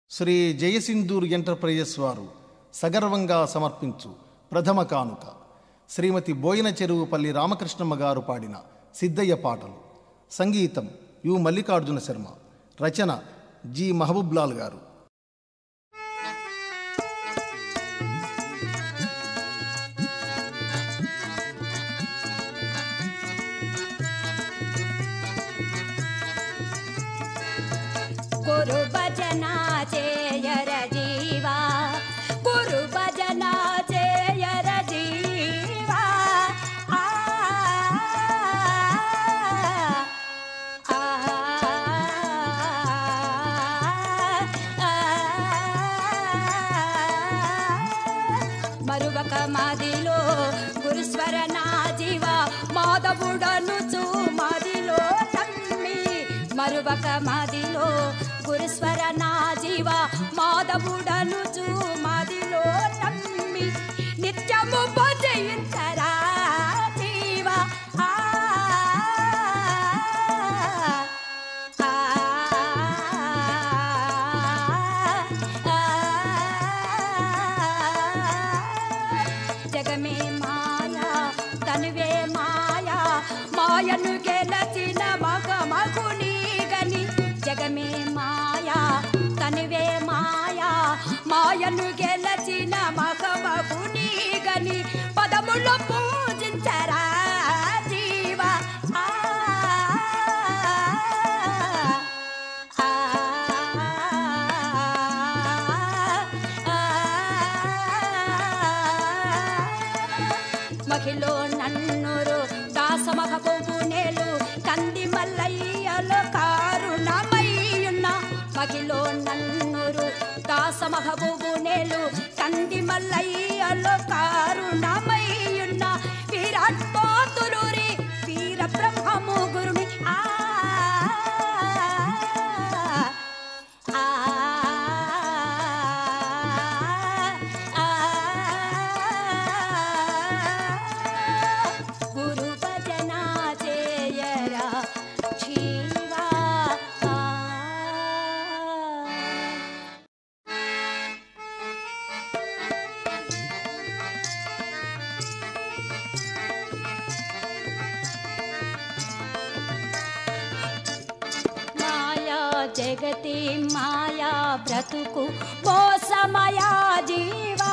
Shri జయసింధూర్ enterprises వారు సగర్వంగా సమర్పించు ప్రథమ కానుక శ్రీమతి బోయిన చెరువుపల్లి రామకృష్ణమ్మ గారు పాడిన సిద్ధయ్య పాటలు సంగీతం యు మల్లికార్జున శర్మ రచన జి మహబూబ్లాల్ గారు కురు భజన చేయర జీవా కురు భజన చేయర జీవా ఆ, ఆ, మరువక మాదిలో గురుస్వర నా జీవ మాధవుడనుచు మాదిలో తమ్మి మరువక మాదిలో గురుస్వర నా జీవ మాధవుడనుచు మాదిలో తమ్మి నిత్యము భజయించరా జీవ ఆ ఆ, జగమే మాయా తనువే మాయా మాయను గెలచిన మగ మగుని గని జగమే మాయా తనువే మాయా మాయను గెలచిన మగ మగుని గని పదములు పూజించరా జీవ ఆ ఆ మహిళ నన్నురు దాసమగ నేలు కంది మల్లయ్యలో కారుణమయ్యున్న మహిళ నన్నురు దాసమగ నేలు కంది మల్లయ్యలో కారుణమయ్యున్న విరాట్ పోతులూరి వీర బ్రహ్మము గురుని ఆ ఆ గురు భజన చేయరా జీవా మాయా జగతి మాయా బ్రతుకు మోసమయా జీవా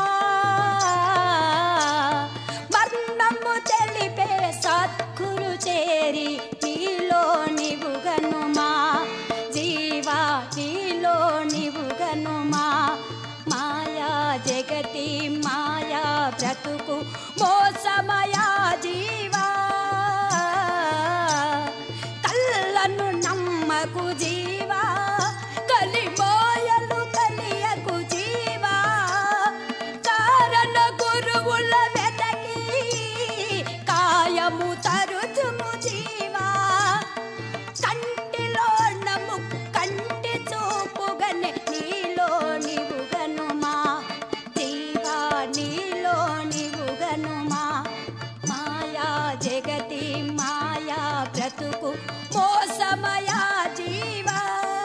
మర్మము తెలిపే సద్గురు చేరి నీలో నివుగనుమా జీవా నీలో నివుగనుమా మాయా జగతి మాయా బ్రతుకు మోసమయా జీవా కళ్ళను నమ్మకు జీవా కలిమోయలు కలియకు జీవా కారణ గురువుల వెతకి కాయము తరుచుము జీవా కంటిలో నము కంటి చూపుగనే నీలో నివుగనుమా జీవా నీలో నివుగనుమా మాయా జగతి మాయా బ్రతుకు మోసమయా జీవా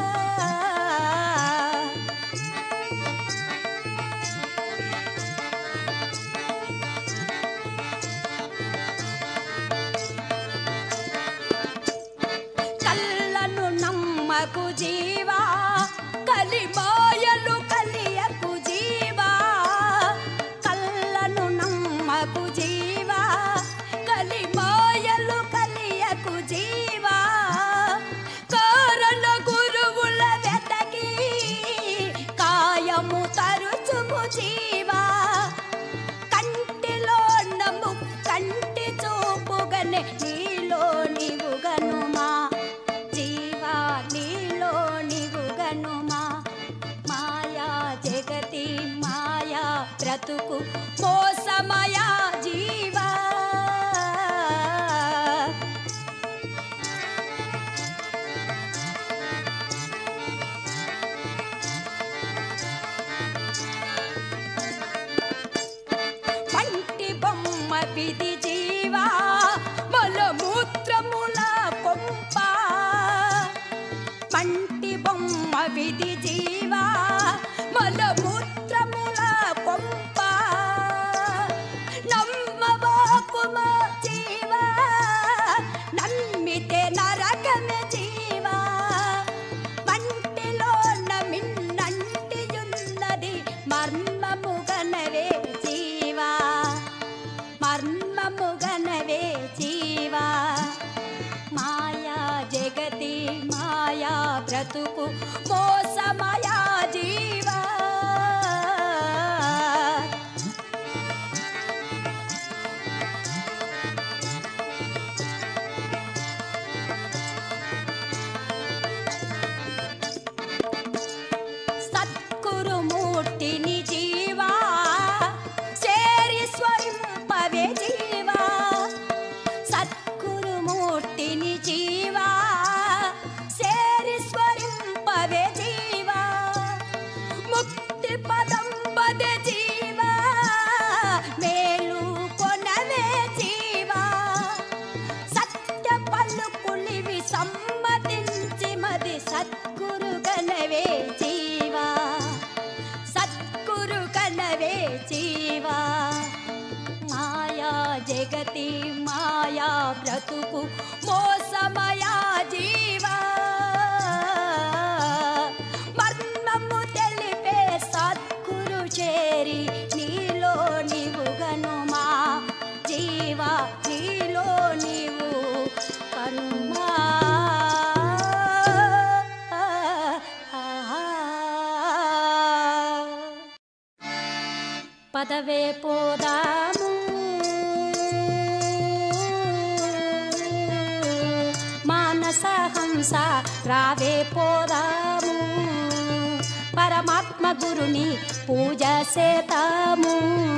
కళ్ళను నమ్మకు జీవా కలిమాయలు కలియకు జీవా కళ్ళను నమ్మకు జీవా కలిమాయలు కలియకు జీవా కారణ గురువుల వెతకి కాయము తరుచుము జీవా కంటిలో నము కంటి చూపుగనే నీలో నీవుగనుమా జీవా నీలో నీవుగనుమా మాయా జగతి మాయా బ్రతుకు మోసమయా జీవా పంటి బొమ్మ విధి జీవా మలమూత్రముల కొంప పంటి బొమ్మ విధి జీవా గతి మాయా బ్రతుకు మోసమయా జీవా మర్మము తెలిపే సద్గురు చేరి నీలో నీవు గనుమా జీవా నీలో నీవు కనుమా పదవే పోదాము మానస హంస రావే పోదాము పరమాత్మ గురుని పూజ చేతాము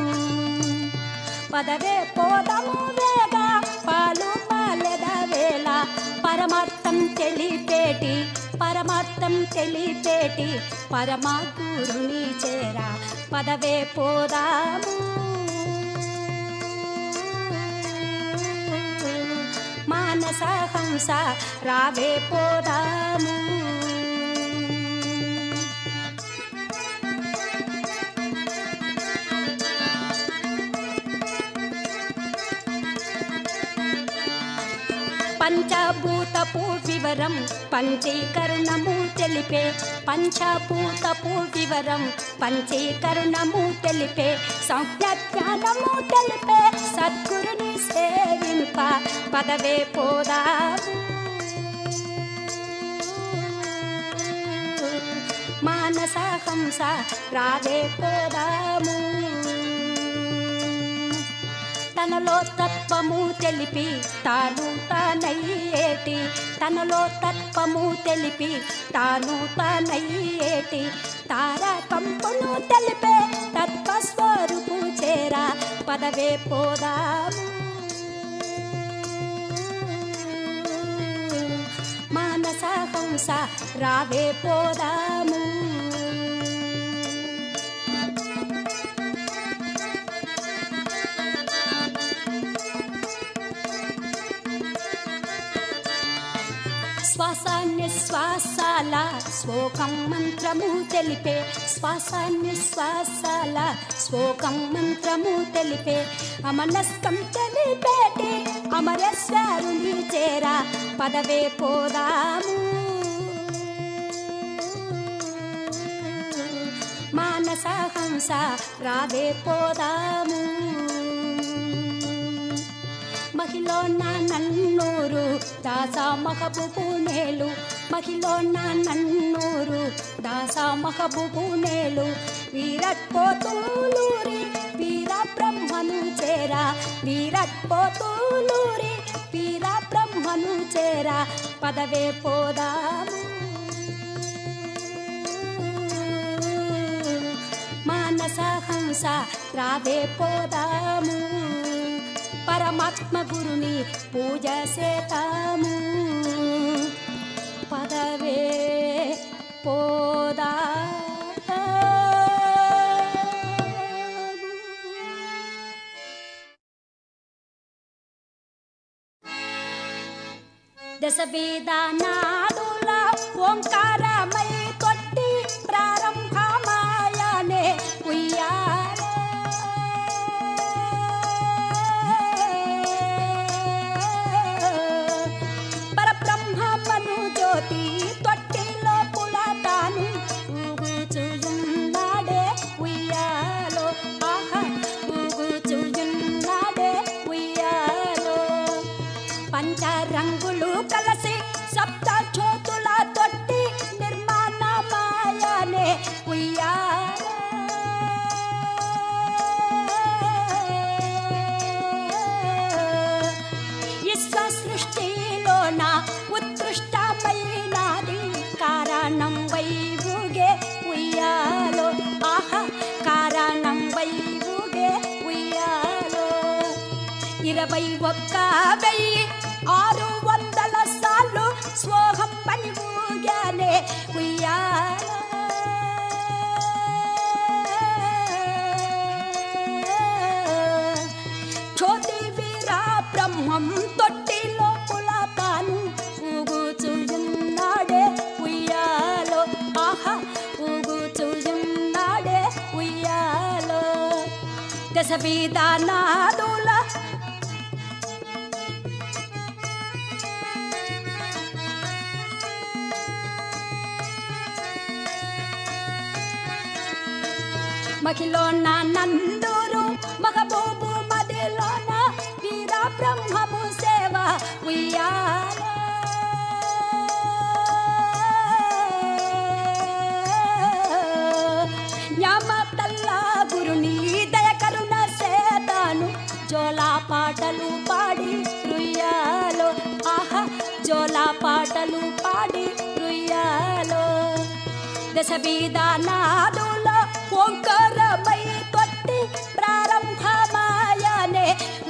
పదవే పోదాము వేగ పాలు పాలెద వేళ పరమార్థం తెలిపేటి పరమార్థం తెలిపేటి పరమా గురుని చేరా పదవే పోదాము మానస హంస రావే పోదాము పంచభూతపు వివరం పంచీకరణము తెలిపే పంచభూతపు వివరం పంచీకరణము తెలిపే సంజ్ఞానము తెలిపే సద్గురుని సేవింప పదవే పోదాము మానస హంస రావే పోదాము తనలో తత్వము తెలిపి తాను తానయ్యేటి తనలో తత్వము తెలిపి తాను తానయ్యేటి తారకంపును తెలిపే తత్వస్వరూపు చేరా పదవే పోదాము మానస హంస రావే పోదాము శ్వాస నిశ్వాసాల శ్లోకం మంత్రము తెలిపే శ్వాస నిశ్వాసాల శ్లోకం మంత్రము తెలిపే అమనస్కం తెలిపేటి అమరేశ్వరుని చేరా పదవే పోదాము మానస హంస రావే పోదాము మహిలో నా నన్నూరు దాసా మహబూబు నేలు మహిలో నా నన్నూరు దాసా మహబూబు నేలు వీరట్ పోతూలూరి వీర బ్రహ్మను చేరా వీరట్ పోతూలూరి వీర బ్రహ్మను చేరా పదవే పోదాము మానస హంస రావే పోదాము పరమాత్మ గురుని పూజ చేతాము పదవే పోదా దశ వేదానాదుల ఓంకారమై కొట్టి ప్రారంభమాయనే పరబ్రహ్మను జ్యోతి తొట్టిలో పులతాను ఊగుచుయున్నాడే ఉయ్యాలో ఆహా ఊగుచుయున్నాడే ఉయ్యాలో పంచరంగులు కలసి సప్త జ్యోతుల తొట్టి నిర్మాణమాయనే విశ్వ సృష్టిలోన ఉత్కృష్టమైనది కారణం వైవుగే ఉయ్యాలో ఆహా కారణం వైవుగే ఉయ్యాలో ఇరవై ఒక్క వెయ్యి ఆరు వందల సార్లు స్వోహం పని ఊగానే ఉయ్యాల జ్యోతి వీరా బ్రహ్మం తొట్టిలో పులతాను ఊగుచున్నాడే ఉయ్యాలో ఆహా ఊగుచున్నాడే ఉయ్యాలో దశ విధానాదుల మహిలోన నందూరు మహబూబు మదిలోన వీర బ్రహ్మము సేవ ఉయ్యాల న్యామతల్లా గురుని దయ కరుణ సేతాను జోలా పాటలు పాడి రుయ్యాలో ఆహా జోలా పాటలు పాడి రుయ్యాలో దశ నాదులో ఓంకారమై కొట్టి ప్రారంభమాయనే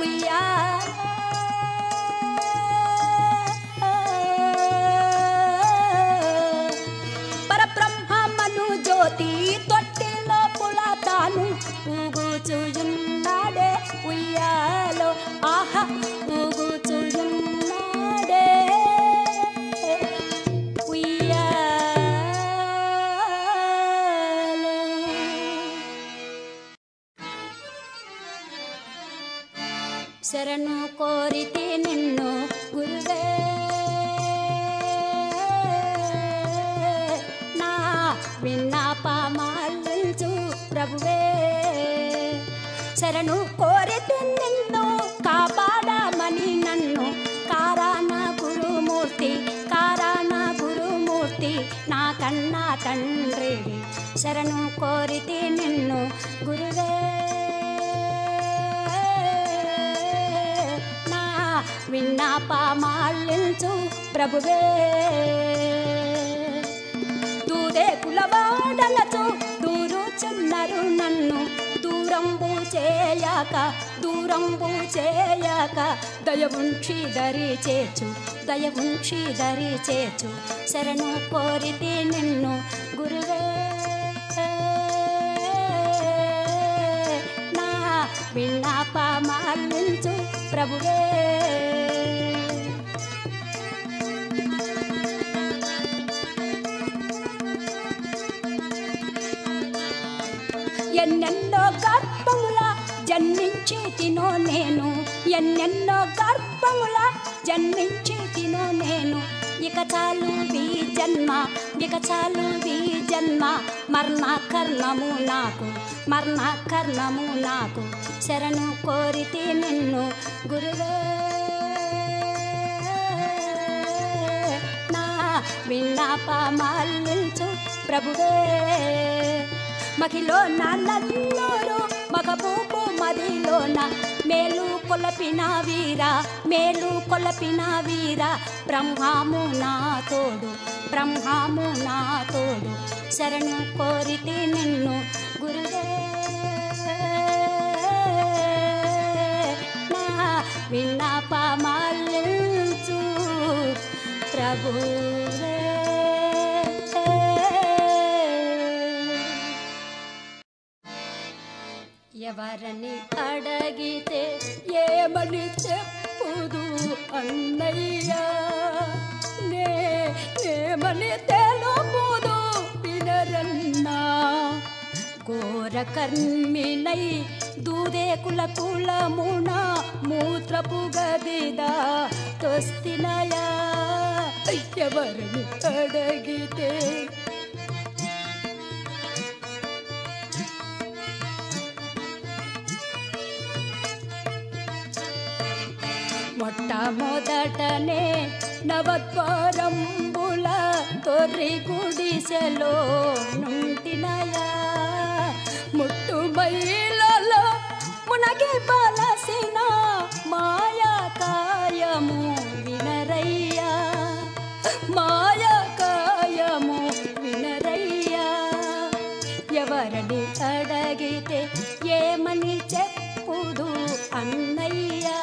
ఉయ్యాల పరబ్రహ్మను జ్యోతి తొట్టిలో పులతాను ఊగుచుయున్నాడే ఉయ్యాలో ఆహా ఊగుచుయున్నాడే ఉయ్యాలో శరణు కోరితే నిన్ను గురువే నా విన్నాపమాలించు ప్రభువే శరణు కోరితే నిన్ను కాపాడమని నన్ను కారాన గురుమూర్తి కారాన గురుమూర్తి నా కన్నా తండ్రివి శరణు కోరితే నిన్ను గురువే నా విన్నాపమాలించు ప్రభువే దూరే కులవాడలతో దూరుచున్నారు నన్ను దూరంబు చేయక దూరంబు చేయక దయవుంచి దరి చేర్చు దయవుంచి దరి చేర్చు శరణు కోరితే నిన్ను గురువే నా విన్నాపమాలించు ప్రభువే ఎన్నెన్నో గర్భముల జన్మించి తినో నేను ఎన్నెన్నో గర్భముల జన్మించి తినో నేను ఇక చాలు వీ జన్మ ఇక చాలు వీ జన్మ మరణ కర్ణము నాకు మరణ కర్ణము నాకు శరణు కోరితే నిన్ను గురువే నా విన్నాపమాలించు ప్రభువే మహిలో నల్లూరు మగబూబు మదిలోన మేలు కొలపిన వీర మేలు కొలపిన వీర బ్రహ్మాము నా తోడు బ్రహ్మాము నా తోడు శరణు కోరితే నిన్ను గురువే నా విన్నపమాలించు ప్రభువే ఎవరని అడగితే ఏమని చెప్పుదు అన్నయ్య నే ఏమని తెలుపుదు వినరన్నా ఘోర కర్మినై దూదే కుల కులమున మూత్రపు గదిదా తొస్తినయా ఎవరిని అడగితే మొట్టమొదటనే నవద్వారంబుల తొర్రి గుడిసెలో నుంటినయా ముట్టు మైలలో మునగి బలసిన మాయా కాయము వినరయ్యా మాయా కాయము వినరయ్యా ఎవరని అడగితే ఏమని చెప్పుదు అన్నయ్యా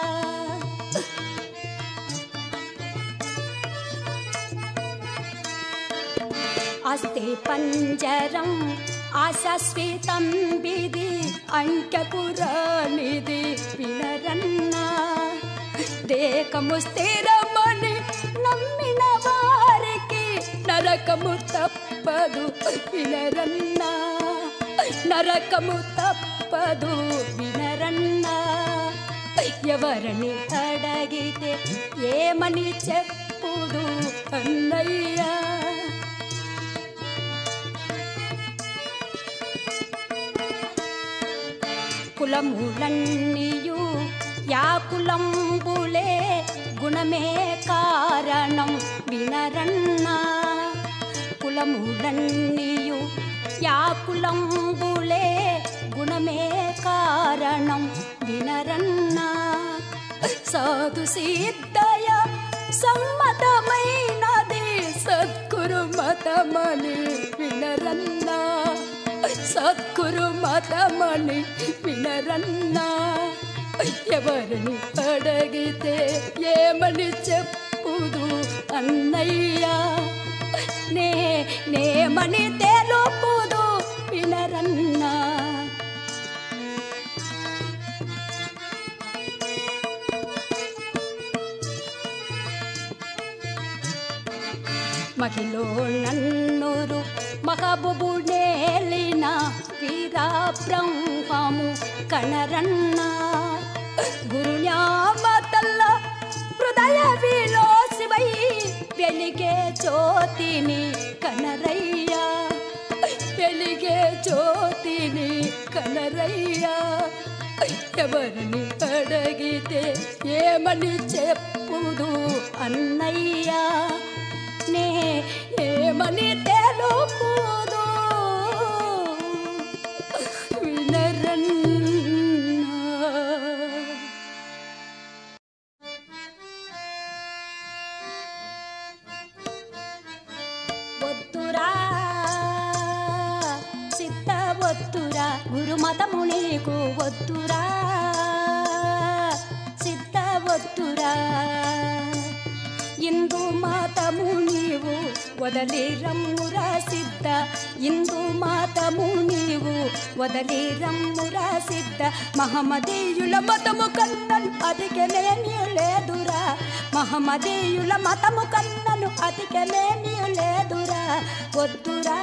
అస్తి పంజరం ఆశాస్వితం విధి అంకెపురానిది వినరన్నా దేకము స్థిరమని నమ్మిన వారికి నరకము తప్పదు వినరన్నా నరకము తప్పదు వినరన్నా ఎవరిని అడగితే ఏమని చెప్పుదు అన్నయ్యా కులములన్నీయు యాకులంబులే గుణమే కారణం వినరన్నా కులములన్నీయు యాకులంబులే గుణమే కారణం వినరన్నా సాధు సిద్ధయ సమ్మతమైనది సద్గురు మతమని వినరన్నా సద్గురు మతమని వినరన్నా ఎవరిని అడిగితే ఏమని చెప్పుదు అన్నయ్యా నే నేమని తెలుపుదు వినరన్నా మహిళ నన్నురు మహబుబు నేలిన వీరా బ్రహ్మము కణరన్న గురుణ్యామతల్ల హృదయ విలోసివై వెలిగే జ్యోతిని కనరయ్యా వెలిగే జ్యోతిని కనరయ్యా ఎవరిని అడిగితే ఏమని చెప్పుదు అన్నయ్యా నే ఏమని తెలుపుదు వినరన్నా ఒత్తురా సిద్ధ ఒత్తురా గురుమతము నీకు ఒత్తురా సిద్ధ ఒత్తురా ఇందు మాతము నీవు వదలి రమ్మురా సిద్ధ ఇందు మాతము నీవు వదలి రమ్మురా సిద్ధ మహమ్మదీయుల మతము కన్నను అధికమేమీ లేదురా మహమ్మదీయుల మతము కన్నను అధికమేమీ లేదురా వద్దురా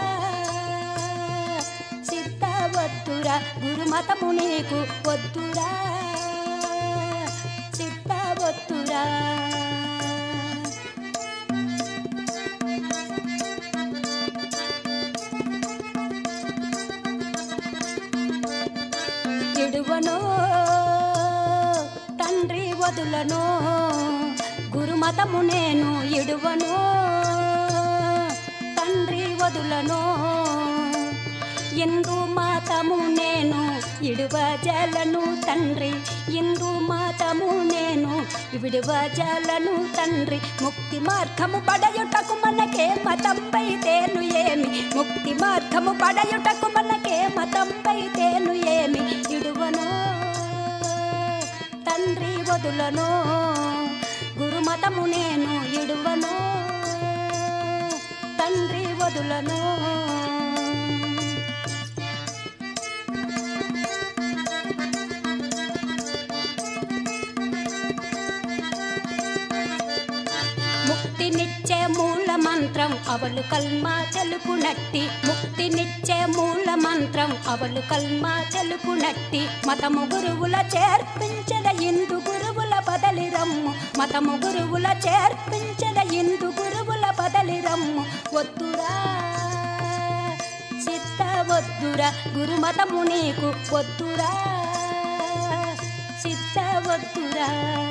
సిద్ధ వద్దురా గురుమతము నీకు వద్దురా సిద్ధ వద్దురా ఇడువను తండ్రి వదులను గురుమతము నేను ఇడువను తండ్రి వదులను ఇందు మాతము నేను ఇడువ జలను తండ్రి ఇందు మాతము నేను విడువ జలను తండ్రి ముక్తి మార్గము పడయుటకు మనకే మతంపై తేను ఏమి ముక్తి మార్గము పడయుటకు మనకే మతంపై తేను ఏమి ఇడువను తండ్రి వదులను గురుమతము నేను ఇడువను తండ్రి వదులను ముక్తినిచ్చే మూల మంత్రం అవలు కల్మా తెలుపునట్టి ముక్తినిచ్చే మూల మంత్రం అవలు కల్మా తెలుపునట్టి మతము గురువుల చేర్పించద ఇందు గురువుల బదలి రమ్ము మతము గురువుల చేర్పించద ఇందు గురువుల బదలి రమ్ము వద్దురా చిత్త వద్దురా గురుమతము నీకు వద్దురా చిత్త వద్దురా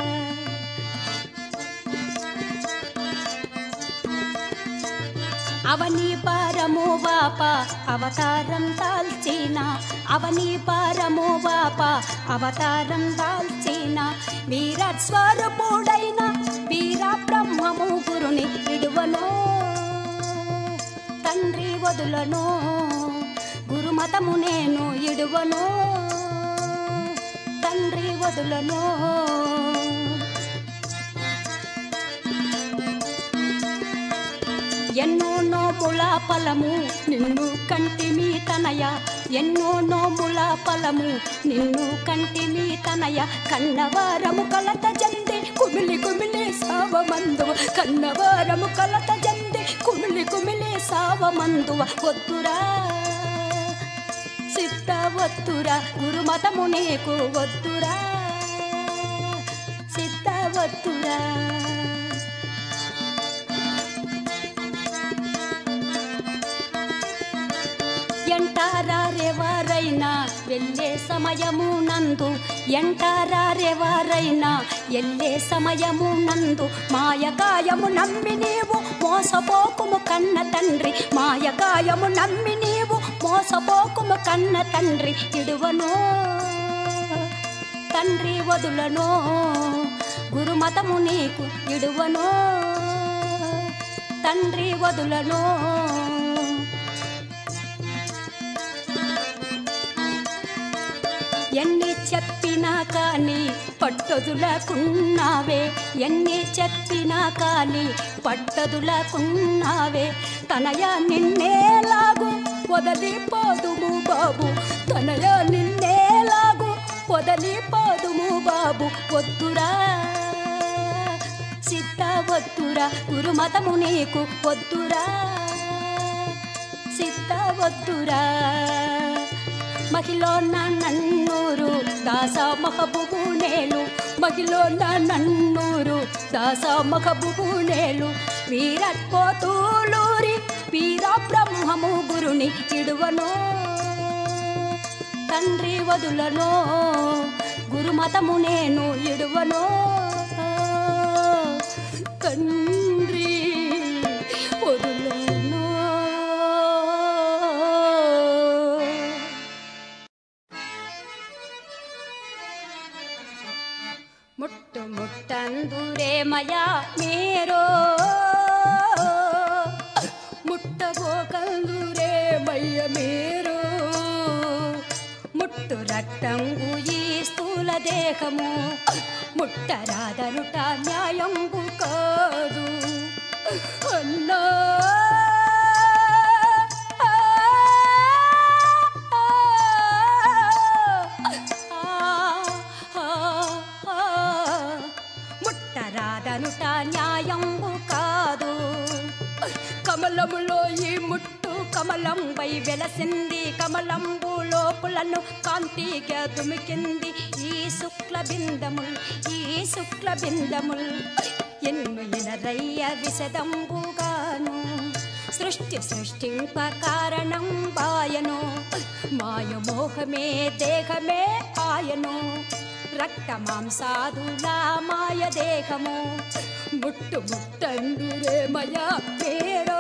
అవని పారము వాప అవతారం దాల్చిన అవని పారము వాప అవతారం దాల్చిన వీర స్వరూపుడైన వీర బ్రహ్మము గురుని విడువను తండ్రి వదులను గురుమతము నేను ఇడువను తండ్రి వదులను ఎన్నో నోముల ఫలము నిన్ను కంటిమి తనయ ఎన్నో నోముల ఫలము నిన్ను కంటిమి తనయ కన్నవారము కలత జంది కుమిలి కుమిలి సావమందువ కన్నవారము కలత జంది కుమిలి కుమిలి సావమందువ వద్దురా సిద్ధ వద్దురా గురుమతము నీకు వద్దురా సిద్ధ వద్దురా ఎంటారారెవరైనా వెళ్ళే సమయము నందు ఎంటారెవరైనా ఎల్లే సమయము నందు మాయకాయము నమ్మి నీవు మోసపోకుము కన్న తండ్రి మాయకాయము నమ్మి నీవు మోసపోకుము కన్న తండ్రి ఇడువనో తండ్రి వదులనో గురుమతము నీకు ఇడువనో తండ్రి వదులనో ఎన్ని చెప్పినా కానీ పట్టదులకున్నావే ఎన్ని చెప్పినా కానీ పట్టదులకున్నావే తనయ నిన్నేలాగు వదలిపోదుము బాబు తనయ నిన్నేలాగు వదలిపోదుము బాబు వద్దురా సిద్ధ వద్దురా గురుమతము నీకు వద్దురా సిద్ధ వద్దురా మహిళన నన్నూరు దాస మహబూబు నేలు మహిళన నన్నూరు దాస మహబూబు నేలు వీరత్పోతూలూరి వీర బ్రహ్మము గురుని ఇడువనో తండ్రి వదులనో గురుమతము నేను ఇడువనో తండ్రి వదులనో ముట్టు ముట్టందురే మయా మేరో ముట్టబోకందురే మయ్య మేరో ముట్టు రక్తంగు ఈ స్థూల దేహము ముట్టరాదనుట న్యాయంబు కాదు అన్నా ముట్టరాదనుట న్యాయంబు కాదు కమలములో ఈ ముట్టు కమలంపై వెలసింది కమలంబు లోపులను కాంతిగా దుమికింది ఈ శుక్ల బిందముల్ ఈ శుక్ల బిందముల్ ఎన్ను ఎనరయ్య విశదంబుగాను సృష్టి సృష్టింప కారణం బాయను మాయమోహమే దేహమే ఆయను రక్త మాంసాదులా మాయ దేహము ముట్టు ముట్టండురే మయా పేరో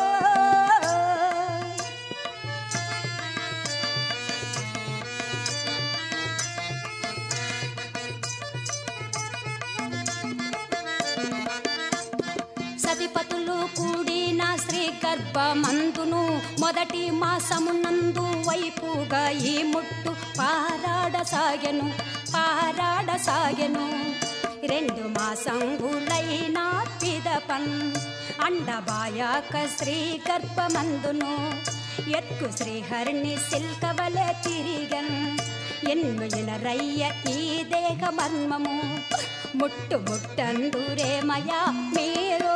సతిపతులు కూడిన శ్రీ గర్భమందును మొదటి మాసమునందు వైపుగా ఈ ముట్టు పారాడసాగెను పారాడసాగెను రెండు మాసంగులైన పిదపన్ అండబాయాక శ్రీ గర్భమందును ఎత్తు శ్రీహరిని సిల్కవలె తిరిగన్ ఎన్ను ఎనరయ్య ఈ దేహ మర్మము ముట్టు ముట్టందురే మయా మీరు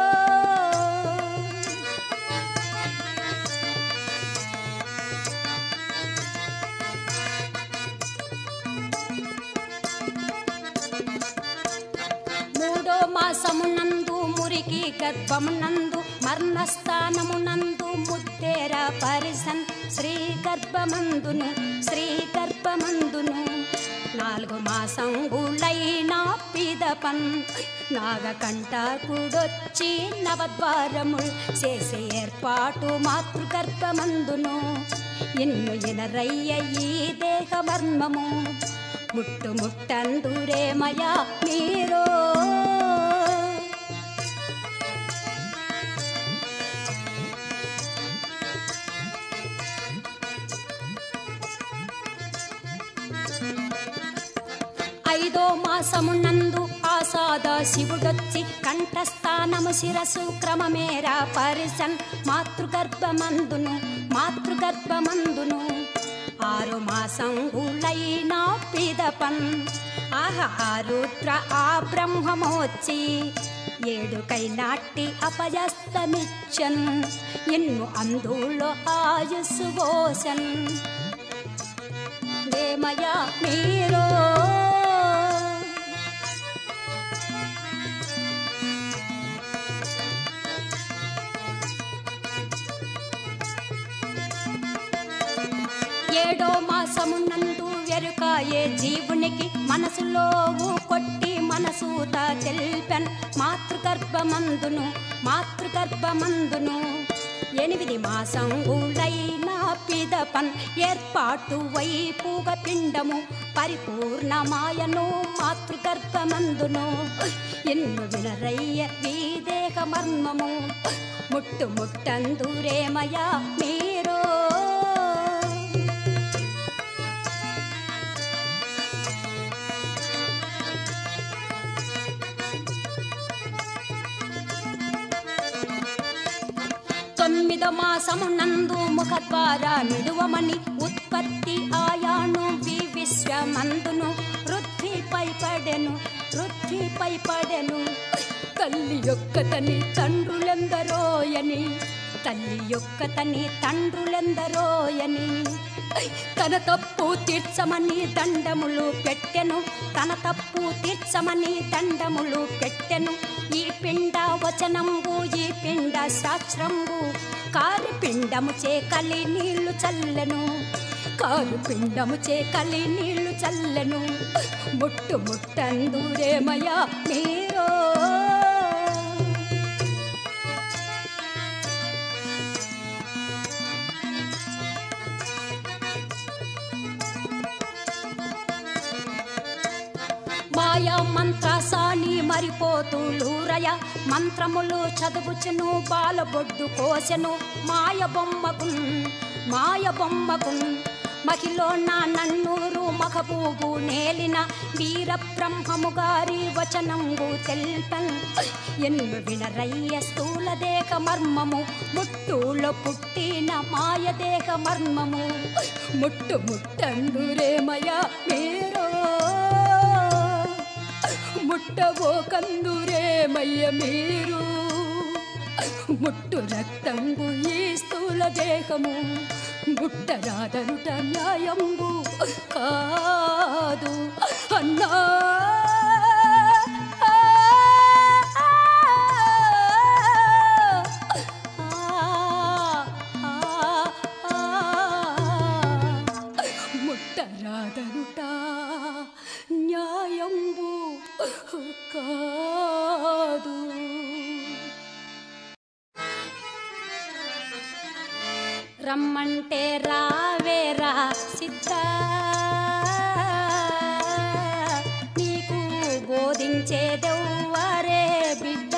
మూడో మాసమునందు మురికి గర్భమునందు మర్మస్థానమునందు ముత్తేర పరిసన్ శ్రీ గర్భమందును శ్రీ గర్భమందును నాలుగు మాసంగులైన పిదపన్ నాగకంట కూడొచ్చి నవద్వారముల్ చేసే ఏర్పాటు మాతృగర్భమందును ఎన్ను ఎనరయ్య ఈ దేహ మర్మము ముట్టు ముట్టందురే మయా మీరు ఐదో మాసమునందు ఆసాద శివుడొచ్చి కంఠస్థానము శిరసు క్రమమేరా పరిసన్ మాతృగర్భమందును మాతృగర్భమందును ఆరు మాసంగులైన పిదపన్ ఆహ ఆ రుద్ర ఆ బ్రహ్మమోచ్చి ఏడుకై నాటి అపయస్తమిచ్చన్ ఎన్ను అందులో ఆయుస్సు పోసన్ దేమయా మీరు ఏడో మాసము మనసులో ఊ కొట్టి మనసూత తెల్పెన్ మాతృగర్భమందును మాతృగర్భమందును ఎనిమిది మాసం ఊళ్ళైన పిదపన్ ఏర్పాటు వైపుగ పిండము పరిపూర్ణమాయను మాతృగర్భమందును ఎన్ను వినరయ్య వీదేహ మర్మము ముట్టు ముట్టందురేమయ మీరు తొమ్మిదో మాసము నందు ముఖద్వారా నిడువమని ఉత్పత్తి ఆయాను వి విశ్వమందును పృథ్వీపై పడెను పృథ్వీపై పడెను తల్లి యొక్క తని తండ్రులెందరోయని తల్లి యొక్క తని తండ్రులెందరోయని తన తప్పు తీర్చమని దండములు పెట్టెను తన తప్పు తీర్చమని దండములు పెట్టెను ఈ పిండ వచనంబు ఈ పిండ శాస్త్రంబు కారు పిండము చే కలి నీళ్లు చల్లెను కారు పిండము చే కలి నీళ్లు చల్లెను ముట్టు ముట్టందురేమయ్యా మీరో మాయా మంత్రసాని మరిపోతులూరయ మంత్రములు చదువుచును బాలబొడ్డు కోసెను మాయ బొమ్మకున్ మాయ బొమ్మకున్ మహిలో నా నన్నూరు మగబూబు నేలిన వీర బ్రహ్మము గారి వచనంబు తెల్పన్ ఎన్ను వినరయ్య స్థూల దేహ మర్మము ముట్టులో పుట్టిన మాయ దేహ మర్మము ముట్టు ముట్టండురేమయ మీరో ముట్టవో కందురేమయ్య మీరు ముట్టు రక్తంబు ఈ స్థూల దేహము ముట్టరాదనుట న్యాయంబు కాదు అన్నా ముట్టరాదనుట న్యాయంబు కాదు రమ్మంటే రావేరా సిద్ధ నీకు బోధించేదెవ్వరే బిడ్డ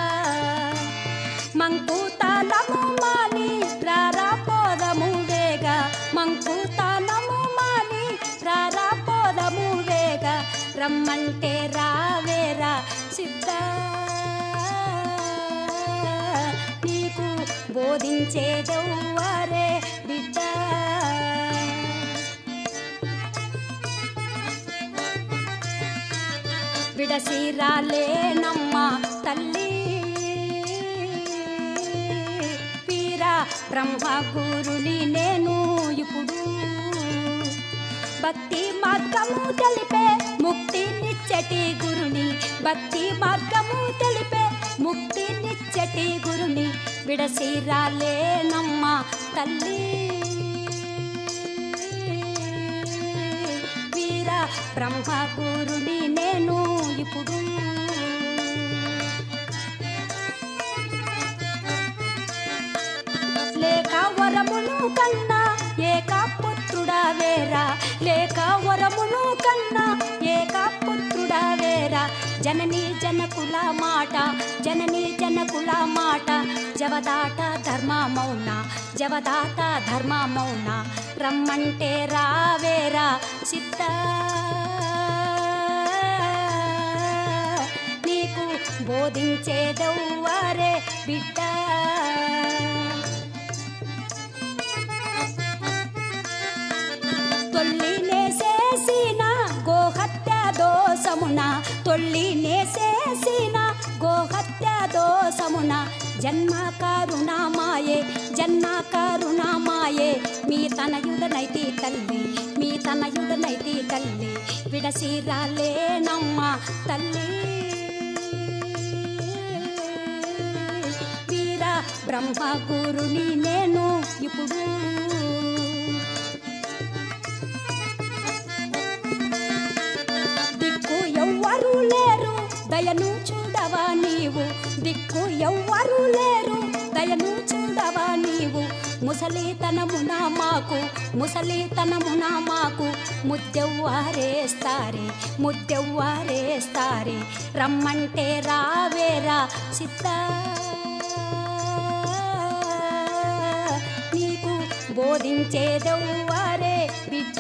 మంకుతాలము మాని రారాపోదము వేగ మంకుతాలము మాని రారాపోదము వేగ రమ్మంటే రావేరా సిద్ధ నీకు బోధించేదెవ్వరే బిడ్డ విడసిరాలేనమ్మ తల్లి వీర బ్రహ్మ గురుని నేను ఇప్పుడు భక్తి మార్గము తెలిపే ముక్తినిచ్చటి గురుని భక్తి మార్గము తెలిపే ముక్తినిచ్చటి గురుని విడసిరాలేనమ్మ తల్లి వీర బ్రహ్మ గురుని నేను ఇప్పుడు లేక వరమును కన్నా ఏక పుత్రుడా వేరా లేక వరమును కన్నా ఏక పుత్రుడా వేరా జనని జనకుల మాట జనని జనకుల మాట జవదాట ధర్మ మౌన జవదాట ధర్మ మౌన రమ్మంటే రావేరా సిద్ధ నీకు బోధించేదవ్వరే బిడ్డ తొల్లినేసేసిన గోహత్య దోషమున తొల్లినేసేసిన గోహత్య దోషమున జన్మ కరుణామాయే జన్మ కరుణామాయే మీ తనయుడనైతి తల్లి మీ తనయుడనైతి తల్లి విడసిరాలేనమ్మ తల్లి వీర బ్రహ్మ గురుని నేను ఇప్పుడు దయను చూడవా నీవు దిక్కు ఎవ్వరూ లేరు దయను చూడవా నీవు ముసలితనమున మాకు ముసలితనమున మాకు ముద్దెవ్వారేస్తారే ముద్దెవ్వారేస్తారే రమ్మంటే రావేరా సిద్ధ నీకు బోధించేదెవ్వారే బిడ్డ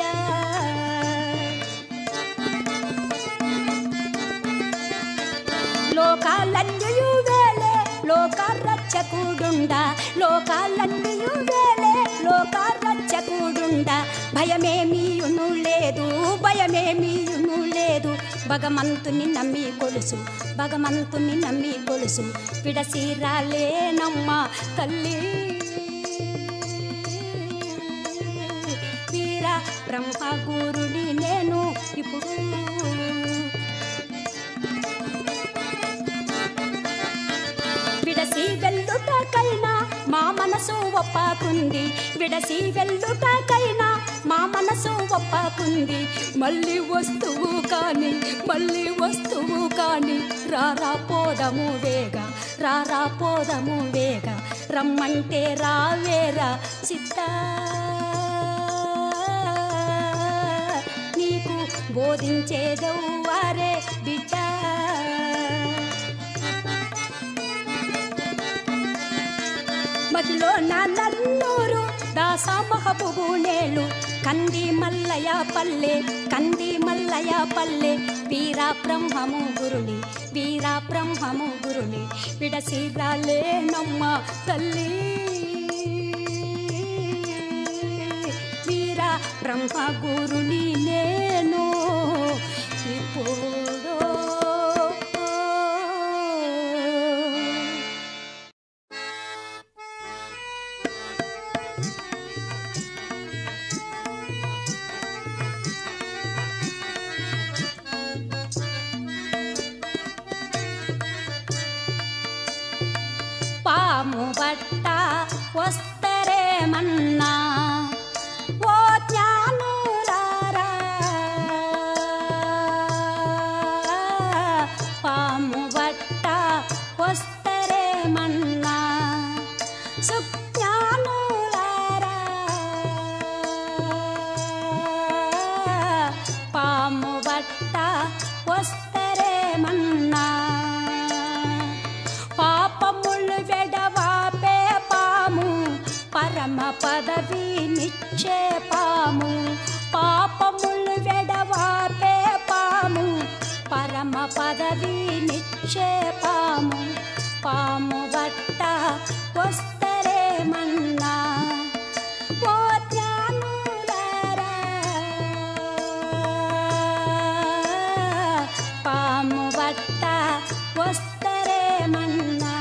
లోకాలన్నయు వేలే లోక రక్షకుడుండ లోకాలన్నయు వేలే లోక రక్షకుడుండ భయమేమీయును లేదు భయమేమీయును లేదు భగవంతుని నమ్మి కొలుసు భగవంతుని నమ్మి కొలుసు విడసీరాలేనమ్మ తల్లి వీర బ్రహ్మ గురుని నేను ఇప్పుడు విడసి వెళ్ళుటకైనా మా మనసు ఒప్పకుంది విడసి వెళ్ళుటకైనా మా మనసు ఒప్పకుంది మళ్ళీ వస్తువు కాని మళ్ళీ వస్తువు కాని రారా పోదము వేగ రారా పోదము వేగ రమ్మంటే రావేరా సిద్ధ నీకు బోధించేదవ్వారే బిడ్డ మహిలో నా నన్నూరు దాసా మహబూబునేలు కంది మల్లయ పల్లె కంది మల్లయ పల్లె వీరా బ్రహ్మము గురుని వీరా బ్రహ్మము గురుని విడసిరాలే నమ్మ తల్లి వీరా బ్రహ్మ గురుని నేను ఇప్పుడు పాము బట్ట వస్తరేమన్నా ఓ జ్ఞానులారా పాము బట్ట వస్తరేమన్నా సుజ్ఞానులారా పాము బట్ట వస్తరేమన్నా పాపములు వెడవాపే పాము పరమ పదవి నిచ్చే పాము పాపములు వెడవాపే పాము పరమ పదవి నిచ్చే పాము పాము బట్ట వస్తరేమన్నా ఓ జ్ఞానులారా పాము బట్ట వస్తరేమన్నా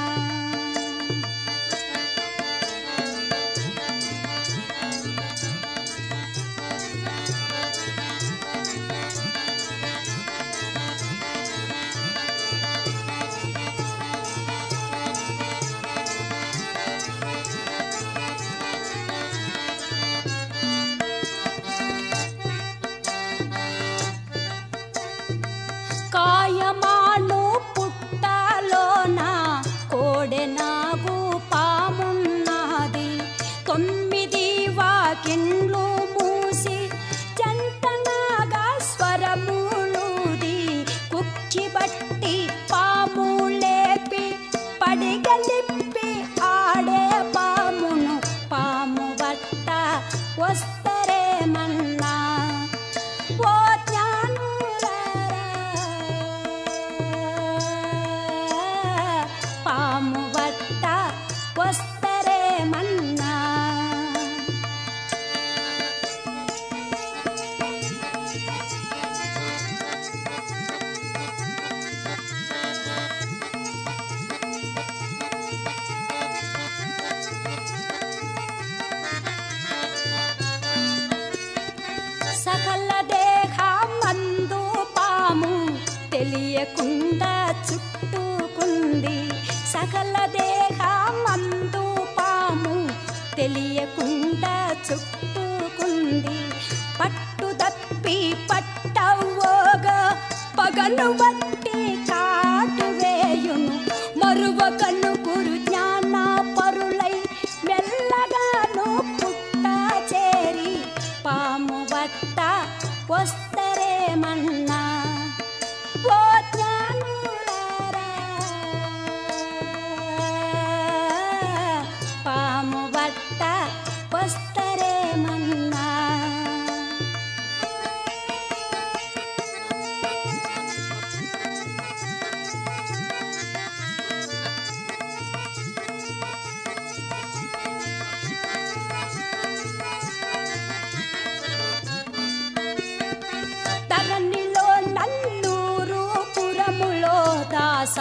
కాయమాను పుట్టలోన కోడెనాగు పామున్నది తొమ్మిది వాకిండ్లు మూసి జంటనాగా స్వరములుది కుక్కి బట్టి పాము లేపి పడిగలిప్పి ఆడే పామును పాము బట్ట వస్తరేమన్నా ఓ జ్ఞానులారా, పాము బట్ట వస్తరేమన్నా సకల దేహమందు పాము తెలియకుండా చుట్టుకుంది సకల దేహమందు పాము తెలియకుండా చుట్టుకుంది పట్టు తప్పి పట్టవోగా పగను బట్టి కాటు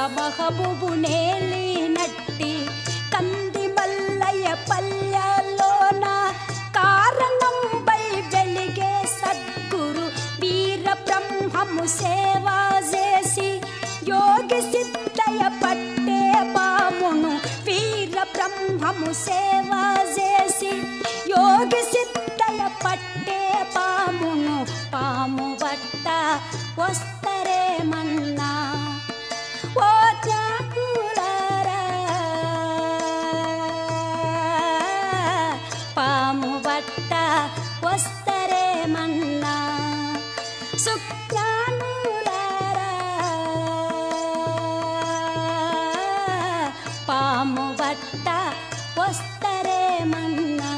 సమహబుబు నేలినట్టి కంది మల్లయ్య పల్లెలోన కారణంపై వెలిగే సద్గురు వీర బ్రహ్మము సేవ చేసి యోగి సిద్ధయ పట్టే పామును వీర బ్రహ్మము సేవ చేసి యోగి సిద్ధయ పట్టే పామును పాము బట్ట వస్తరేమన్నా ఓ చాకులారా పాము బట్ట వస్తరేమన్నా సుజ్ఞానులారా పాము బట్ట వస్తరేమన్నా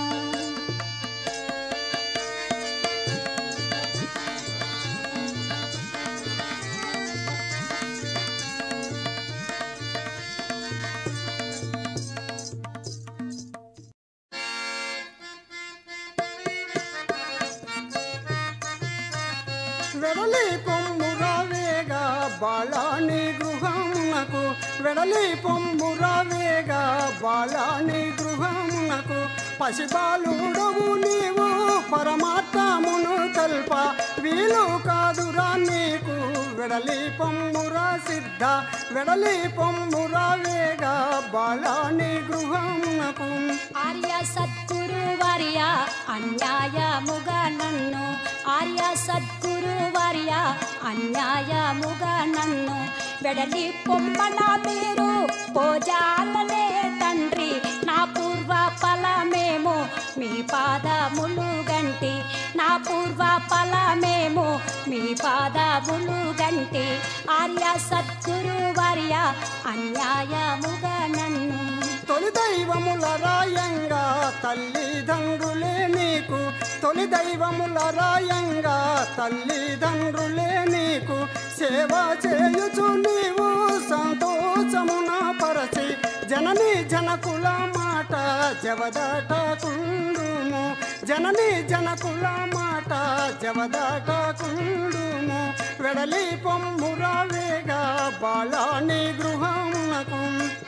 వెడలి పొమ్మురావేగా బాలాని గృహమునకు వెడలి పొమ్మురావేగా బాలాని గృహమునకు పసిబాలుడవు నీవు పరమాత్మమును కల్ప వీలు కాదురా నీకు వెడలి పొమ్మురా సిద్ధ వెడలి పొమ్మురావేగా బాలాని గృహమునకు ఆర్య సద్గురు వార్య అన్యాయముగా నన్ను ఆర్య సద్గురు వార్య అన్యాయముగా నన్ను వెడలి పొమ్మన మీరు పోజాలనే తండ్రి నా పూర్వ ఫలమేమో మీ పాదములు గంటి నా పూర్వ ఫలమేమో మీ పాదములు గంటి ఆర్య సద్గురు వార్య అన్యాయముగా నన్ను తొలి దైవముల రాయంగా తల్లిదండ్రులే నీకు తొలి దైవముల రాయంగా తల్లిదండ్రులే నీకు సేవ చేయుచు నీవు సంతోషమున పరచి జనని జనకుల మాట జవదాటకుండుము జనని జనకుల మాట జవదాటకుండుము వెడలి పొమ్మురావేగా బాలాని గృహమునకు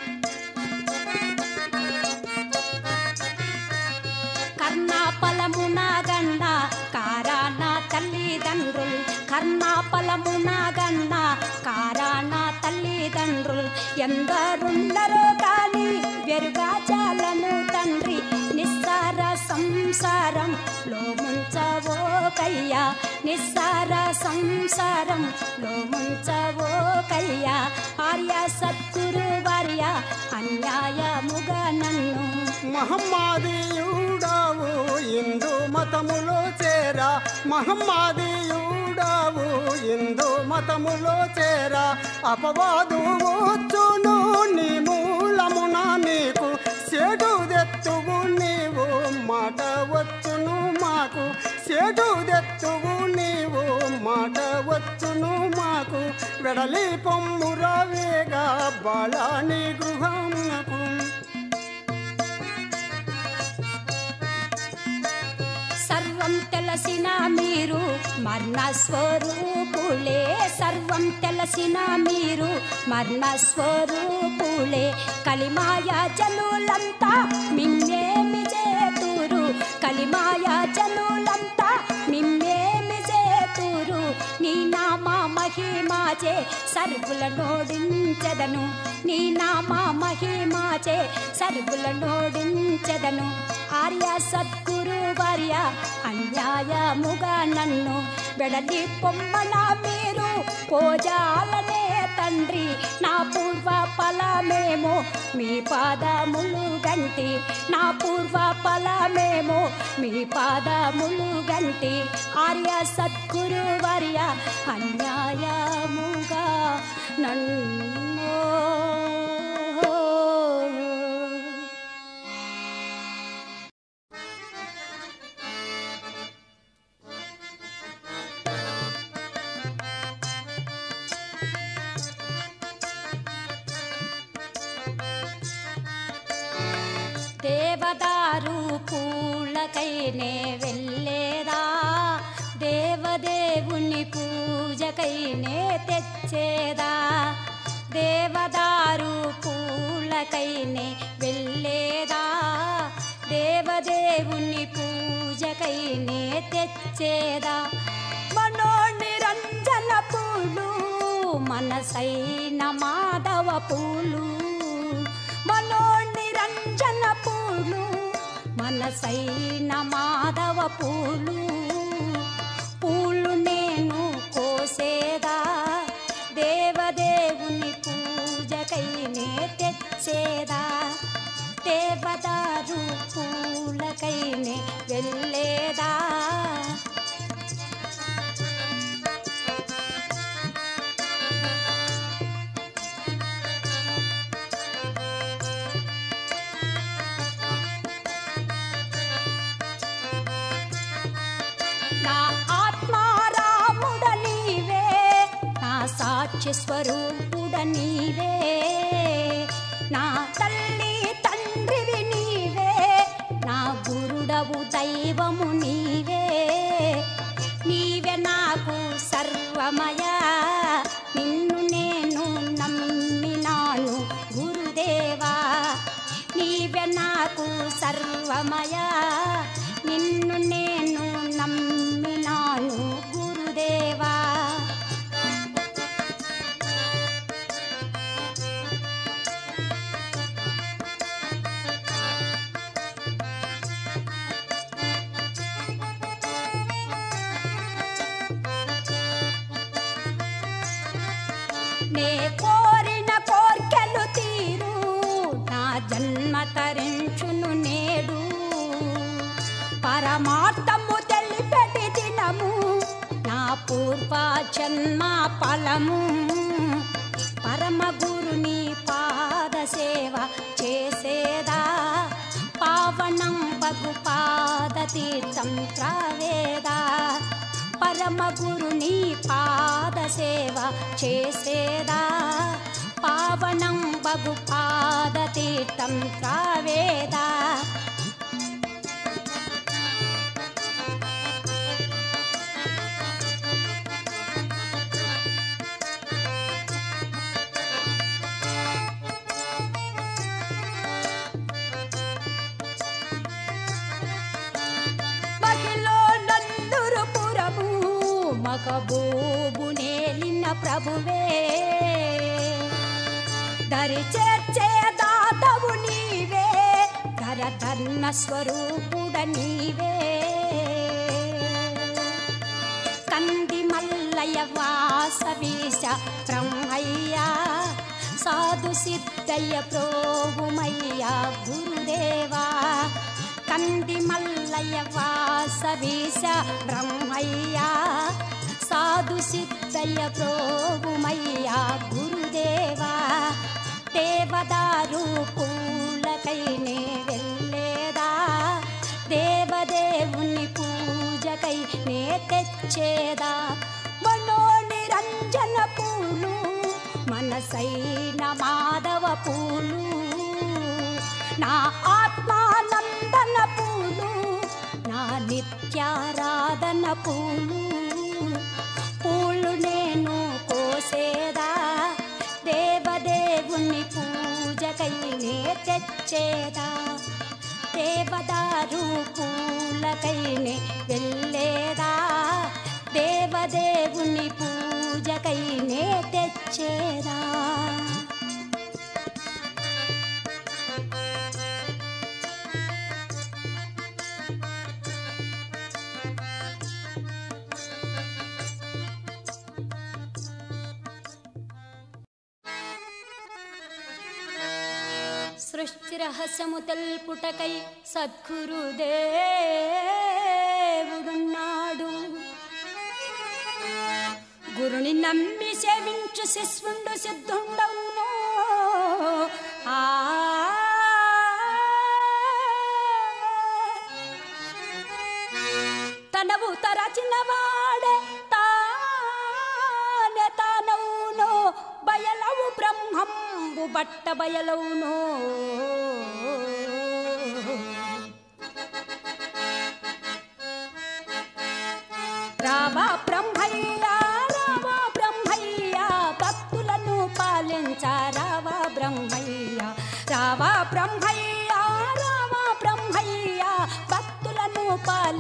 కర్ణాపలమున గన్న కారాన తల్లిదండ్రులు కర్ణాపలమున గన్న కారాన తల్లిదండ్రులు ఎందరుండరో కాని వెరుగా చాలను తండ్రి నిస్సార సంసారం లో ముంచవో కయ్యా నిస్సార సంసారం లో ముంచవో కయ్యా ఆర్య సద్గురు వార్య అన్యాయముగా నన్ను మహమ్మాదీయుడావు హిందూ మతములో చేరా మహమ్మాదీయుడావు హిందూ మతములో చేరా అపవాదు వచ్చును నీ మూలమున నీకు సేటు దెత్తువు నీవు మాట వచ్చును మాకు సేటు దెత్తువు నీవు మాట వచ్చును మాకు వెడలి పొమ్మురావేగా బాలాని గృహమునకు సర్వం తెలిసిన మీరు మరణ స్వరూపులే సర్వం తెలిసిన మీరు మరణ స్వరూపులే కలిమాయ జనులంతా మిమ్మేమి చేతురు కలిమాయ జనులంతా మిమ్మేమి చేతురు నీ నామ మహిమాచే సర్వుల నోడించెదను నీ నామ మహిమాచే సర్వుల నోడించెదను ఆర్య సద్గురు వార్య అన్యాయముగా నన్ను వెడలి పొమ్మన మీరు పోజాలనే తండ్రి నా పూర్వ ఫలమేమో మీ పాదములు గంటి నా పూర్వ ఫలమేమో మీ పాదములు గంటి ఆర్య సద్గురు వర్య అన్యాయముగా నన్ను దేవదారు పూలకైనే వెళ్ళేదా దేవదేవుని పూజకైనే తెచ్చేదా దేవదారు పూలకైనే వెళ్ళేదా దేవదేవుని పూజకైనే తెచ్చేదా మనోనిరంజన పూలు మనసైన మాధవ పూలు మనోనిరంజన పూలు మనసైన మాధవ పూలు పూలు నేను కోసేదా దేవదేవుని పూజకైనే తెచ్చేదా దేవదారు పూలకైనే వెళ్ళేదా నా ఆత్మారాముడ నీవే నా సాక్షి స్వరూపుడ నీవే నా తల్లి తండ్రివి నీవే నా గురుడవు దైవము నీవే నీవే నాకు సర్వమయ నిన్ను నేను నమ్మినాను గురుదేవా నీవే నాకు సర్వమయ నిన్ను నేను నమ్మినాను గురుదేవా నే కోరిన కోర్కెలు తీరు నా జన్మ తరించును నేడు పరమార్థము తెలిపెటి దినము నా పూర్వ జన్మ ఫలము పరమ గురుని పాద సేవ చేసేదా పావనం పగు పాద తీర్థం త్రావేదా పరమ గురుని పాద సేవ చేసేదా పావనం బగు పాద తీర్థం త్రావేదా మహిలో నందురు పురము మగబూబు నేలిన ప్రభువే దరి చేర్చే దాతవు నీవే ధర ధర్మ స్వరూపుడ నీవే కంది మల్లయ్య వాసవీశ బ్రహ్మయ్య సాధు సిద్ధయ్య ప్రోభుమయ్య గురుదేవా కంది మల్లయ్య వాసవీశ బ్రహ్మయ్య సాధు సిద్ధయ్య ప్రోభుమయ్య గురుదేవా దేవదారు పూలకైనే వెళ్ళేదా దేవదేవుని పూజకై నే తెచ్చేదా మనో నిరంజన పూలు మనసైన మాధవ పూలు నా ఆత్మానందన పూలు నా నిత్యారాధన పూలు పూలు నేను కోసేదా దేవదేవుని పూజకైనే తెచ్చేదా దేవదారు పూలకైనే వెళ్ళేదా దేవదేవుని పూజకైనే తెచ్చేదా సృష్టి రహస్యము తెల్పుటకై సద్గురుదేవుడున్నాడు గురుని నమ్మి సేవించు శిష్యుండు సిద్ధుండవును ఆ తనవు తరచిన వాడే తానే తానవును బయలవు బ్రహ్మంబు బట్ట బయలవును రావా బ్రహ్మయ్య రావా బ్రహ్మయ్య భక్తులను పాలించ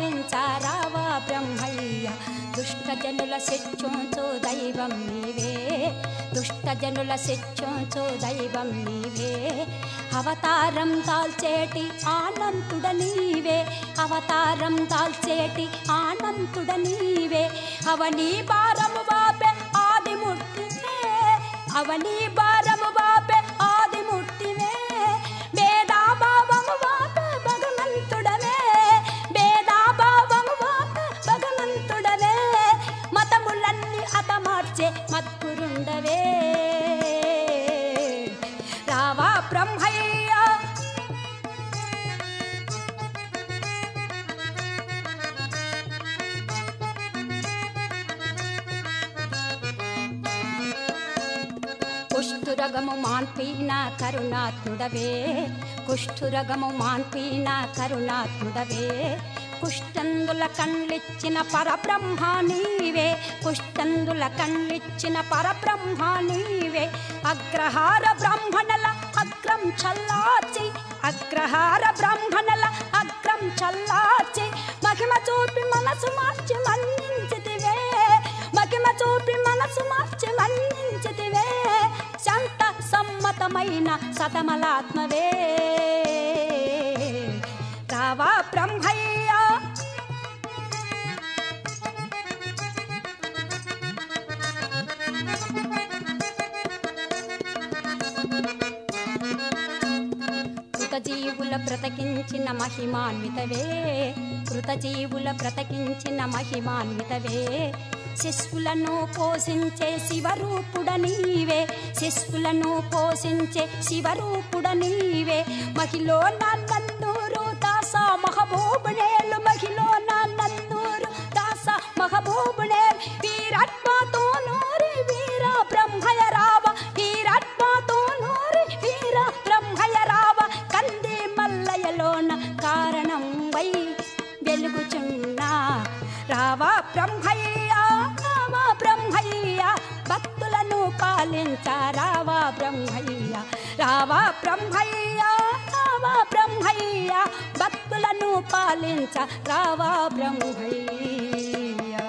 పాలించారావా బ్రహ్మయ్య దుష్టజనుల శిక్షుంచు దైవం నీవే దుష్టజనుల శిక్షుంచు దైవం నీవే అవతారం దాల్చేటి ఆనంతుడ నీవే అవతారం దాల్చేటి ఆనంతుడ నీవే అవని భారము బాపే ఆదిమూర్తివే అవని భారము బాపే ఆదిమూర్తివే భేదాభావము బాపే భగవంతుడవే భేదాభావము బాపే భగవంతుడవే మతములన్నీ అతమార్చే మద్గురుండవే రావా బ్రహ్మయ్య కుష్ఠురగము మాన్పీన కరుణాత్ముడవే కుష్ఠురగము మాన్పీన కరుణాత్ముడవే కుష్టందుల కళ్ళిచ్చిన పరబ్రహ్మ నీవే కుష్టందుల కళ్ళిచ్చిన పరబ్రహ్మ నీవే అగ్రహార బ్రాహ్మణల అగ్రం చల్లార్చి అగ్రహార బ్రాహ్మణల అగ్రం చల్లార్చి మహిమ చూపి మనసు మార్చి మన్నించితివే మహిమ చూపి మనసు మార్చి మన్నించితివే శాంత సమ్మతమైన సతమలాత్మవే రావా బ్రహ్మయ్య కృతజీవుల బ్రతకించిన మహిమాన్వితవే కృతజీవుల బ్రతకించిన మహిమాన్వితవే శిశువులను పోషించే శివరూపుడ నీవే శిశువులను పోషించే శివరూపుడ నీవే మహిలో నన్నూరు దాస మహబూబునేలు మహిలో నన్నూరు దాస మహబూబునేలు వీరాత్మతో నూరి వీర బ్రహ్మయ రావ వీరాత్మతో నూరి వీర బ్రహ్మయ రావ కంది మల్లయలోన కారణం వై వెలుగుచున్నా రావా బ్రహ్మయ్య రావా బ్రహ్మయ్య భక్తులను పాలించ రావా బ్రహ్మయ్య రావా బ్రహ్మయ్య రావా బ్రహ్మయ్య భక్తులను పాలించ రావా బ్రహ్మయ్య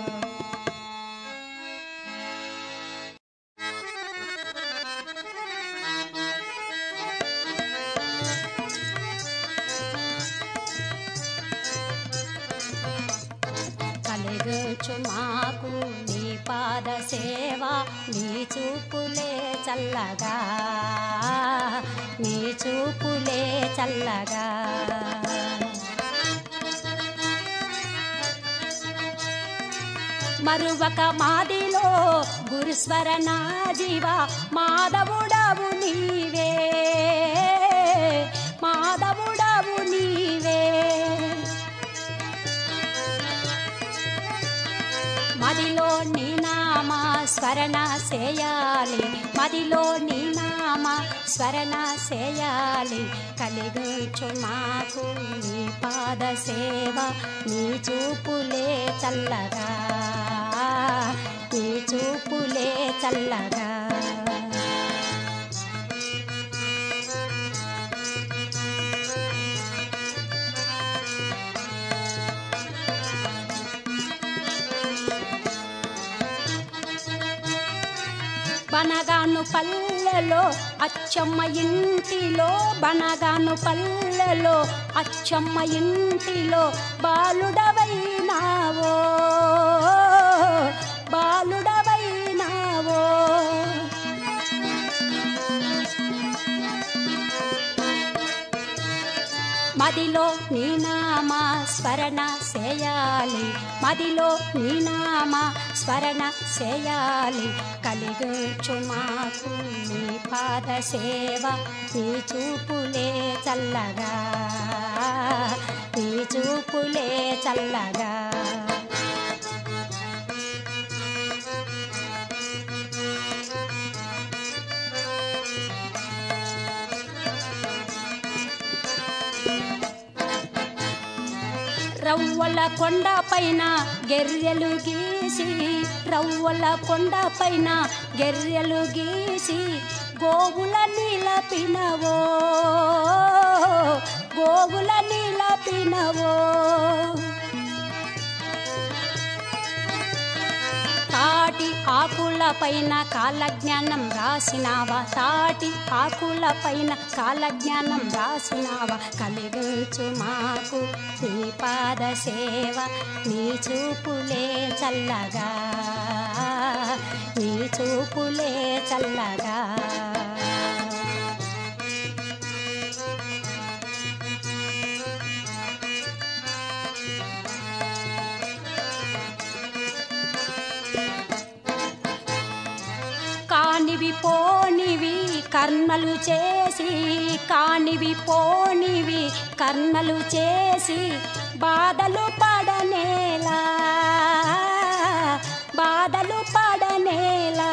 కలిగించు మాకు నీ పాద సేవ నీ చూపులే చల్లగా నీ చూపులే చల్లగా మరువక మాదిలో గురుస్వరణ జీవ మాధవుడవు నీవే మాధవుడవు నీవే మదిలో నీ నామ స్మరణ చేయాలి మదిలో నీ నామ స్మరణ చేయాలి కలిగించు మాకు నీ పాద సేవ నీ చూపులే చల్లగా నీ చూపులే చల్లగా బనగాను పల్లెలో అచ్చమ్మ ఇంటిలో బనగాను పల్లెలో అచ్చమ్మ ఇంటిలో బాలుడవైనావో బాలుడవైనావో మదిలో నీ నామ స్మరణ చేయాలి మదిలో నీ నామ స్మరణ చేయాలి కలిగించు మాకు నీ పాద సేవ నీ చూపులే చల్లగా నీ చూపులే చల్లగా రవ్వల కొండ పైన గెర్రెలు గీసి రవ్వల కొండ పైన గెర్రెలు గీసి గోవుల నిలపినవో గోవుల నిలపినవో తాటి ఆకుల పైన కాలజ్ఞానం రాసినావా తాటి ఆకుల పైన కాలజ్ఞానం రాసినావా కలిగించు మాకు నీ పాద సేవ నీ చూపులే చల్లగా నీ చూపులే చల్లగా కానివి పోనివి కర్ణలు చేసి కానివి పోనివి కర్ణలు చేసి బాధలు పడనేలా బాధలు పడనేలా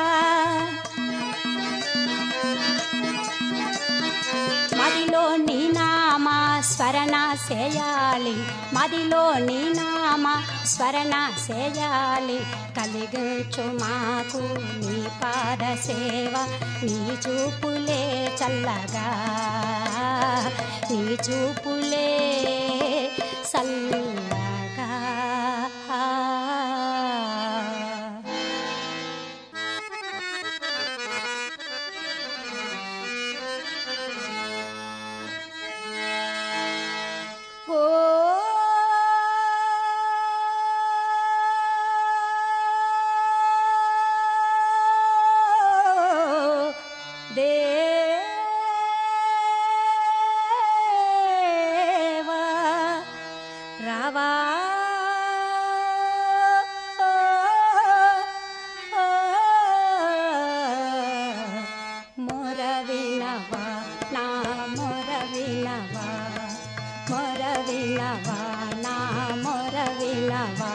మదిలో నీ నామ స్మరణ చేయాలి మదిలో నీ నామ స్మరణ చేయాలి కలిగించు మాకు నీ పాద సేవ నీ చూపులే చల్లగా నీ చూపులే చల్లగా ఓ దేవా రావా మొరవినవా నా మొరవినవా మొరవినవా నా మొరవినవా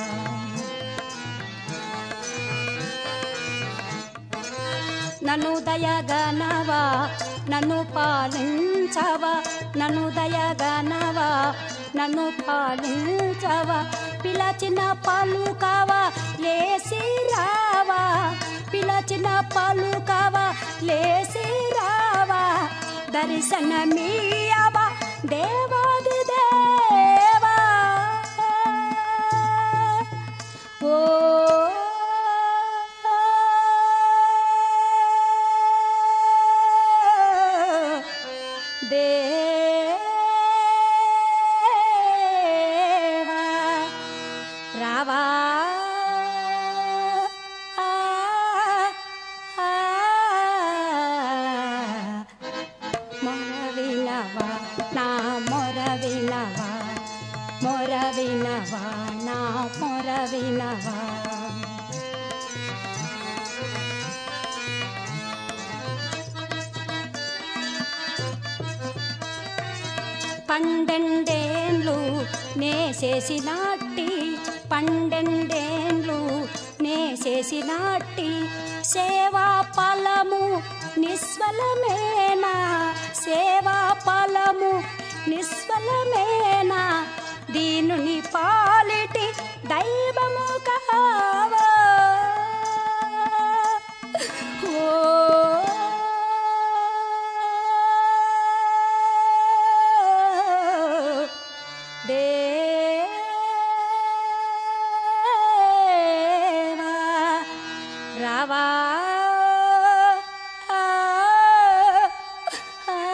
నన్ను దయగనవా నన్ను పాలించవా నన్ను దయగనవా నన్ను పాలించవా పిలచిన పలుకవా లేసి రావా పిలచిన పలుకవా లేసి రావా దర్శనమీయవా దేవాది దేవా ఓ దేవా రావా ఆ, ఆ, మొరవినవా నా మొరవినవా మొరవినవా నా మొరవినవా పండెండేండ్లు నేసేసినాటి పండెండేండ్లు నేసేసినాటి సేవా ఫలము నిస్వలమేనా సేవా ఫలము నిస్వలమేనా దీనుని పాలిటి దైవము కావా ఓ దేవా రావా ఆ, ఆ,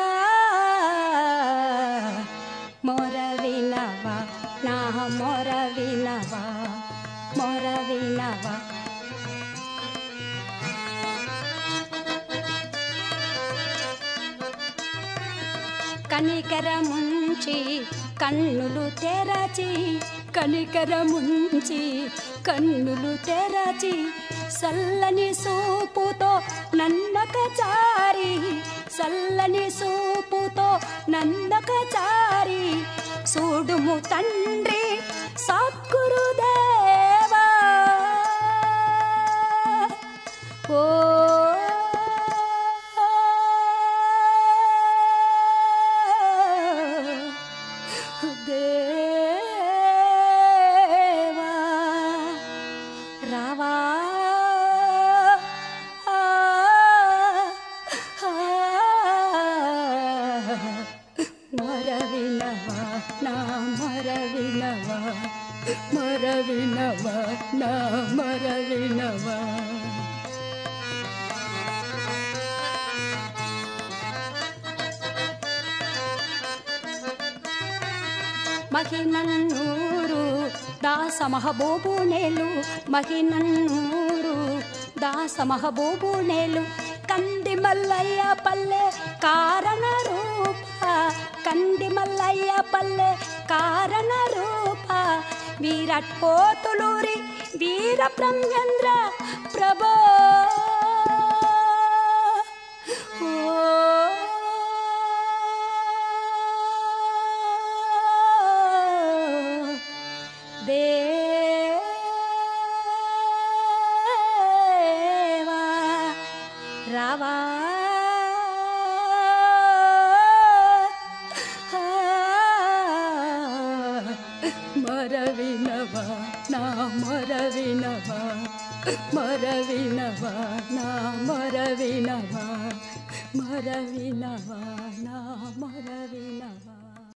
మొర వినవా నా మొర వినవా మొర వినవా కనికరముంచి కన్నులు తెరచి కనికరముంచి కన్నులు తెరచి సల్లని సూపుతో నన్నక చారి సల్లని సూపుతో నన్నక చారి చూడుము తండ్రి సద్గురుదేవా ఓ దేవా రావా ఆ, ఆ, మొర వినవా నా మొర వినవా మొర మరవినవా నా మరవినవా మహినన్నూరు దాస మహబూబునేలు మహినన్నూరు దాస మహబూబునేలు కంది మల్లయ్య పల్లె కారణ రూప కంది మల్లయ్య పల్లె కారణ రూప విరాట్ కోతులూరి వీర బ్రహ్మేంద్ర ప్రభో దేవా రావా మరవినవా నా మరవినవా మరవినవా నా మరవినవా మరవినవా నా మరవినవా